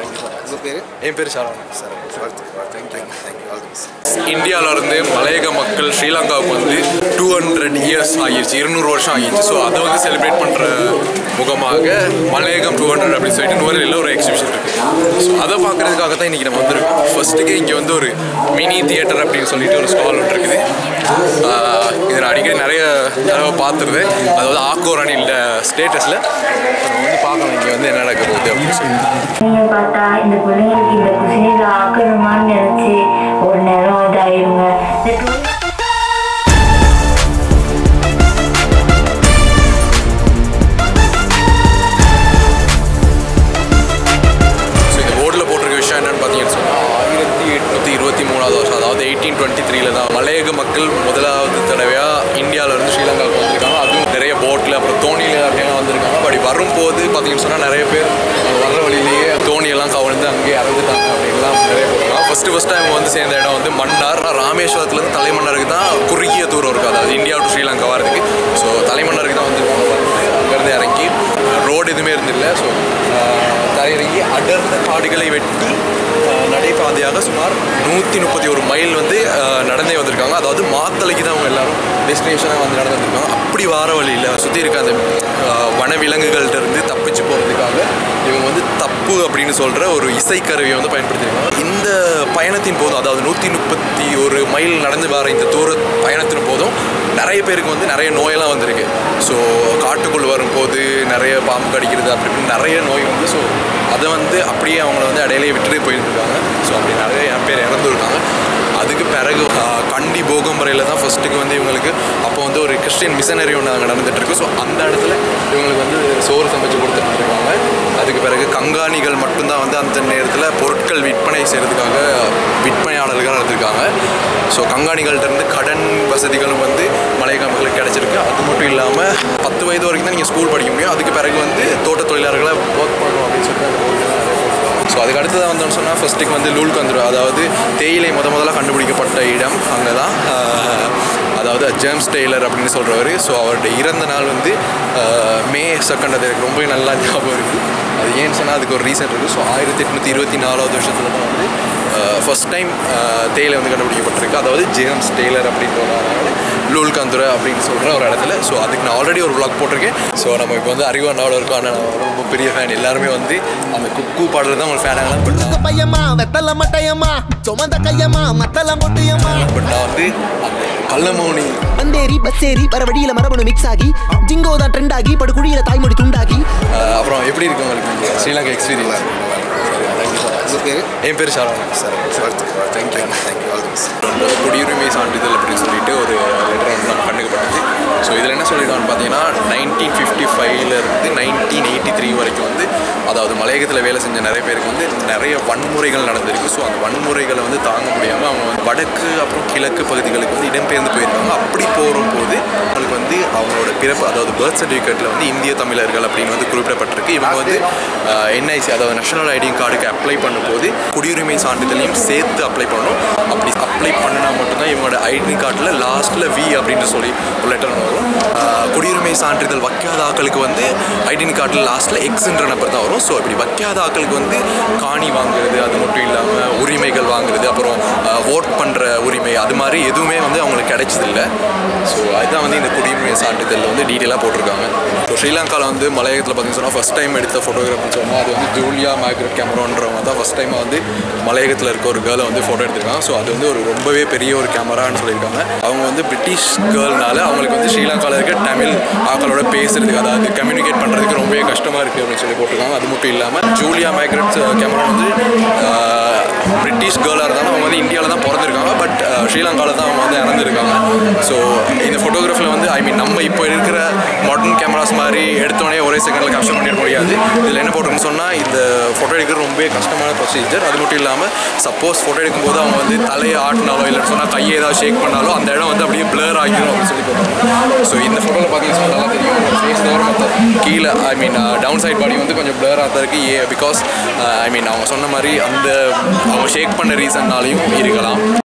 உங்கள் பேர் என் பேர் Saravanan sir thank you thank you all the best இந்தியாவிலேருந்து மலையக மக்கள் ஸ்ரீலங்காவுக்கு வந்து டூ ஹண்ட்ரட் இயர்ஸ் ஆகிருச்சு இருநூறு வருஷம் ஆகிருச்சு ஸோ அதை வந்து செலிப்ரேட் பண்ணுற முகமாக மலையகம் டூ ஹண்ட்ரட் அப்படின்னு சொல்லிட்டு நுவரையில் ஒரு எக்ஸிபிஷன் இருக்குது ஸோ அதை பார்க்குறதுக்காக தான் இன்றைக்கி நம்ம வந்திருக்கோம் ஃபர்ஸ்ட்டுக்கு இங்கே வந்து ஒரு மினி தியேட்டர் அப்படின்னு சொல்லிட்டு ஒரு ஸ்டால் ஒன்று இருக்குது ஆஹ் இதை நான் அடிக்கடி நிறைய தடவை பார்த்துருவேன் அதாவது ஆக்கோர் அணியில் ஸ்டேட்டஸில் நம்ம வந்து பார்க்கணும் இங்கே வந்து என்ன நடக்க போகுது அப்படின்னு சொல்லி நீங்க பார்த்தா இந்த பிள்ளைங்களுக்கு இந்த குசினில ஆக்கணுமான்னு நினைச்சு ஒரு நேரம் இதாயிருங்க இந்த துணி- ஸோ இந்த போர்டில் போட்டிருக்க விஷயம் என்னன்னு பார்த்தீங்கன்னு சொன்னால் ஆயிரத்தி எட்நூற்றி இருபத்தி மூணாவது வருஷம் அதாவது எயிட்டீன் டுவெண்ட்டி த்ரீல தான் மலையக மக்கள் முதலாவது தடவையாக இந்தியாவிலேருந்து ஸ்ரீலங்காவுக்கு வந்திருக்காங்க அதுவும் நிறைய போட்டில் அப்புறம் தோணியில் அப்படியெல்லாம் வந்திருக்காங்க அப்படி வரும்போது பார்த்தீங்கன்னு சொன்னால் நிறைய பேர் வர்ற வழியிலேயே தோணியெல்லாம் கவிழ்ந்து அங்கேயே இறந்துட்டாங்க அப்படின்லாம் நிறைய போட்டுருக்காங்க ஃபஸ்ட்டு ஃபஸ்ட்டு அவங்க வந்து சேர்ந்த இடம் வந்து மன்னார் ராமேஸ்வரத்துலேருந்து தலைமன்னாருக்கு தான் குறுகிய தூரம் இருக்குது அதாவது இந்தியா டு ஸ்ரீலங்கா வரதுக்கு ஸோ தலைமன்னாருக்கு தான் வந்திருக்காங்க அங்கேருந்து இறங்கி ரோடு எதுவுமே இருந்தில்ல ஸோ தரையிறங்கி அடர்ந்த காடுகளை வெட்டி ஆஹ், நடைபாதையாக சுமார் நூற்றி முப்பத்தி ஒரு மைல் வந்து ஆஹ், நடந்தே வந்திருக்காங்க அதாவது மாத்தளைக்கு தான் அவங்க எல்லாரும் டெஸ்டினேஷனாக வந்து நடந்து வந்திருக்காங்க அப்படி வார வழியில் சுற்றி இருக்க அந்த ஆஹ், வனவிலங்குகள்ட்ட இருந்து தப்பிச்சு போகிறதுக்காக இவங்க வந்து தப்பு அப்படின்னு சொல்கிற ஒரு இசைக்கருவியை வந்து பயன்படுத்தியிருக்காங்க இந்த பயணத்தின் போதும் அதாவது நூற்றி முப்பத்தி ஒரு மைல் நடந்து வர இந்த தூர பயணத்தின் போதும் நிறைய பேருக்கு வந்து நிறைய நோயெல்லாம் வந்திருக்கு ஸோ காட்டுக்குள் வரும்போது நிறைய பாம்பு கடிக்கிறது அப்படி இப்படின்னு நிறைய நோய் வந்து ஸோ அதை வந்து அப்படியே அவங்கள வந்து இடையிலேயே விட்டுட்டு போயிருந்துருக்காங்க ஸோ அப்படி நிறைய பேர் இறந்துருக்காங்க அதுக்கு பிறகு ஆஹ், கண்டி போகம்பரையில் தான் ஃபர்ஸ்ட்டுக்கு வந்து இவங்களுக்கு அப்போ வந்து ஒரு கிறிஸ்டியன் மிஷனரி ஒன்று அங்கே நடந்துட்டு இருக்கு ஸோ அந்த இடத்துல இவங்களுக்கு வந்து சோறு சமைச்சு கொடுத்துட்டு இருக்காங்க அதுக்கு பிறகு கங்காணிகள் மட்டும்தான் வந்து அந்த நேரத்தில் பொருட்கள் விற்பனை செய்கிறதுக்காக விற்பனையாளர்கள் இருந்திருக்காங்க ஸோ கங்காணிகள்ட்ட இருந்து கடன் வசதிகளும் வந்து மலையக மக்களுக்கு கிடைச்சிருக்கு அது மட்டும் இல்லாமல் பத்து வயது வரைக்கும் தான் நீங்கள் ஸ்கூல் படிக்க முடியும் அதுக்கு பிறகு வந்து தோட்ட தொழிலாளர்களை ஒர்க் பண்ணணும் அப்படின்னு சொல்லிட்டு ஸோ அதுக்கு அடுத்ததாக வந்தோம்னு சொன்னால் ஃபஸ்ட்டுக்கு வந்து லூல் கந்துரு அதாவது தேயிலை முத முதல்ல கண்டுபிடிக்கப்பட்ட இடம் அங்கே தான் ஆஹ், அதாவது ஜேம்ஸ் டெய்லர் அப்படின்னு சொல்கிறவர் ஸோ அவருடைய இறந்த நாள் வந்து ஆஹ், மே செகண்ட் அது எனக்கு ரொம்ப நல்லா ஞாபகம் இருக்குது அது ஏன்னு சொன்னால் அதுக்கு ஒரு ரீசன் இருக்குது ஸோ ஆயிரத்தி எட்நூற்றி இருபத்தி நாலாவது வருஷத்தில் தான் வந்து ஃபஸ்ட் டைம் தேயிலை வந்து கண்டுபிடிக்கப்பட்டிருக்கு அதாவது ஜேம்ஸ் டெய்லர் அப்படின்ற ஒரு ஆளால லூல் கந்துரை அப்படின்னு சொல்கிற ஒரு இடத்துல ஸோ அதுக்கு நான் ஆல்ரெடி ஒரு vlog போட்டிருக்கேன் ஸோ நம்ம இப்போ வந்து அறிவானாவோட இருக்கோம் ஆனால் நான் ரொம்ப பெரிய ஃபேன் எல்லாருமே வந்து அந்த குக்கு பாடுறது தான் ஒரு ஃபேன் ஆகலாம் பட் புழுக்க பையமா வெத்தல மட்டையம்மா சுமந்த கையம்மா மத்தல மொட்டையம்மா பட் நான் வந்து அந்த கள்ளமௌனி வந்தேரி பஸ்ஸேரி வர வழியில மரபணு மிக்ஸ் ஆகி ஜிங்கோ தான் ட்ரெண்ட் ஆகி படுகுழியில தாய்மொழி துண்டாகி அஹ், அப்புறம் எப்படி இருக்கு உங்களுக்கு இங்க ஸ்ரீலங்கா எக்ஸ்பீரியன்ஸ் உங்கள் பேர் என் பேர் Saravanan sir thank you thank you all the best குடியுரிமை சான்றிதழ் அப்படின்னு சொல்லிட்டு ஒரு லெட்டர் வந்து நம்ம கண்டுக்கப்பட்டது ஸோ இதில் என்ன சொல்லியிருக்காங்கன்னு பார்த்தீங்கன்னா நைன்டீன் ஃபிஃப்டி ஃபைவ்லேருந்து நைன்டீன் எயிட்டி த்ரீ வரைக்கும் வந்து அதாவது மலையகத்தில் வேலை செஞ்ச நிறைய பேருக்கு வந்து நிறைய வன்முறைகள் நடந்திருக்கு ஸோ அந்த வன்முறைகளை வந்து தாங்க முடியாமல் அவங்க வந்து வடக்கு அப்புறம் கிழக்கு பகுதிகளுக்கு வந்து இடம்பெயர்ந்து போயிருக்காங்க அப்படி போகும்போது அவங்களுக்கு வந்து அவங்களோட பிறப்பு அதாவது பர்த் சர்டிஃபிகேட்டில் வந்து இந்திய தமிழர்கள் அப்படின்னு வந்து குறிப்பிடப்பட்டிருக்கு இவங்க வந்து என்ஐசி அதாவது நேஷனல் ஐடி கார்டுக்கு அப்ளை பண்ணும்போது குடியுரிமை சான்றிதழையும் சேர்த்து அப்ளை பண்ணணும் அப்படி அப்ளை பண்ணினா மட்டும்தான் இவங்களோட ஐடி கார்டில் லாஸ்ட்டில் வி அப்படின்னு சொல்லி ஒரு லெட்டர் வரும் ஆஹ் குடியுரிமை சான்றிதழ் வைக்காத ஆட்களுக்கு வந்து ஐடென்டி கார்டில் லாஸ்ட்டில் எக்ஸ்ன்ற நம்பர் தான் வரும் ஸோ இப்படி வைக்காத ஆட்களுக்கு வந்து காணி வாங்குறது அது மட்டும் இல்லாமல் உரிமைகள் வாங்குறது அப்புறம் ஓட் பண்ணுற உரிமை அது மாதிரி எதுவுமே வந்து அவங்களுக்கு கிடைச்சதில்ல ஸோ அதுதான் வந்து இந்த குடியுரிமை சான்றிதழ் வந்து டீட்டெயிலாக போட்டிருக்காங்க ஸோ ஸ்ரீலங்காவில் வந்து மலையகத்தில் பார்த்தீங்கன்னு சொன்னால் ஃபஸ்ட் டைம் எடுத்த ஃபோட்டோகிராஃப்னு சொன்னால் அது வந்து ஜூலியா மேக்ரெட் கேமரான்றவங்க தான் ஃபஸ்ட் டைம் வந்து மலையகத்தில் இருக்க ஒரு கேர்ளை வந்து ஃபோட்டோ எடுத்திருக்காங்க ஸோ அது வந்து ஒரு ரொம்பவே பெரிய ஒரு கேமரான்னு சொல்லியிருக்காங்க அவங்க வந்து பிரிட்டிஷ் கேர்ள்னால அவங்களுக்கு வந்து ஸ்ரீலங்காவில் இருக்க தமிழ் ஆக்களோட பேசுறதுக்கு அதாவது கம்யூனிகேட் பண்ணுறதுக்கு ரொம்பவே கஷ்டமாக இருக்குது அப்படின்னு சொல்லி போட்டிருக்காங்க அது மட்டும் இல்லாமல் ஜூலியா மேக்ரெட் கேமரா வந்து ஆஹ், பிரிட்டிஷ் கேர்ளாக இருந்தாலும் அவங்க வந்து இந்தியாவில் தான் பிறந்திருக்காங்க பட் ஸ்ரீலங்காவில் தான் அவங்க வந்து இறந்துருக்காங்க ஸோ இந்த ஃபோட்டோகிராஃபில் வந்து ஐ மீன் நம்ம இப்போ இருக்கிற மாடர்ன் கேமராஸ் மாதிரி எடுத்தோடனே ஒரே செகண்டில் கேப்சர் பண்ணிட முடியாது இதில் என்ன போட்டிருக்குன்னு சொன்னால் இந்த ஃபோட்டோ எடுக்கிறது ரொம்பவே கஷ்டமான ப்ரொசீஜர் அது மட்டும் இல்லாமல் சப்போஸ் ஃபோட்டோ எடுக்கும்போது அவங்க வந்து தலையை ஆட்டினாலோ இல்லை சொன்னால் கையை ஏதாவது ஷேக் பண்ணாலோ அந்த இடம் வந்து அப்படியே பிளர் ஆகிடும் அப்படின்னு சொல்லி போட்டாங்க ஸோ இந்த ஃபோட்டோவில் பார்த்தீங்கன்னா நல்லா தெரியும் ஃபேஸ் தவிர மற்ற கீழே ஐ மீன் டவுன் சைட் பாடி வந்து கொஞ்சம் பிளர் ஆகிறதுக்கு ஏ பிகாஸ் ஐ மீன் அவங்க சொன்ன மாதிரி அந்த அவங்க ஷேக் பண்ண ரீசன்னாலையும் இருக்கலாம்